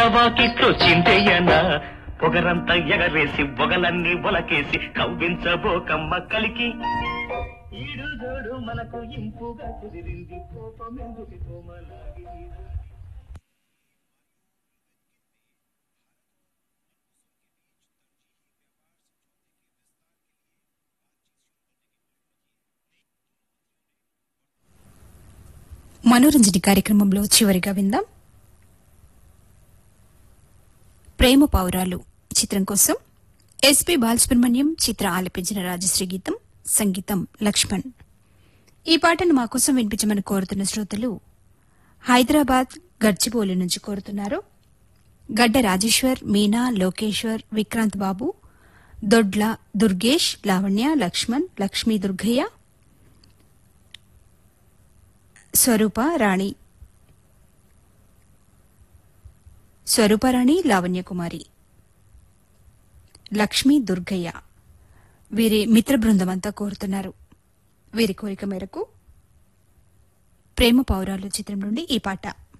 వాకిట్లో చింతయ్యన పొగరంతా ఎగరేసి బొగలన్నీ బొలకేసి కవ్వించబోకమ్మ కలికి ఈడు జోడు మనకు ఇంపుగా కుదిరింది కోపమెందుకు కోమలాగి మనోరంజని కార్యక్రమంలో చివరిగా విందాం ప్రేమ పౌరాలు చిత్రం కోసం ఎస్పి బాలసుబ్రహ్మణ్యం చిత్ర ఆలపించిన రాజశ్రీ గీతం సంగీతం లక్ష్మణ్ ఈ పాటను మా కోసం వినిపించమని కోరుతున్న శ్రోతలు హైదరాబాద్ గడ్చిబౌలి నుంచి కోరుతున్నారు గడ్డ రాజేశ్వర్ మీనా లోకేశ్వర్ విక్రాంత్ బాబు దొడ్ల దుర్గేష్ లావణ్య లక్ష్మణ్ లక్ష్మీ దుర్గయ్య స్వరూప రాణి స్వరూపరాణి లావణ్యకుమారి లక్ష్మీ దుర్గయ్య వీరి మిత్ర బృందమంతా కోరుతున్నారు వీరి కోరిక మేరకు ప్రేమ పౌరాలు చిత్రం నుండి ఈ పాట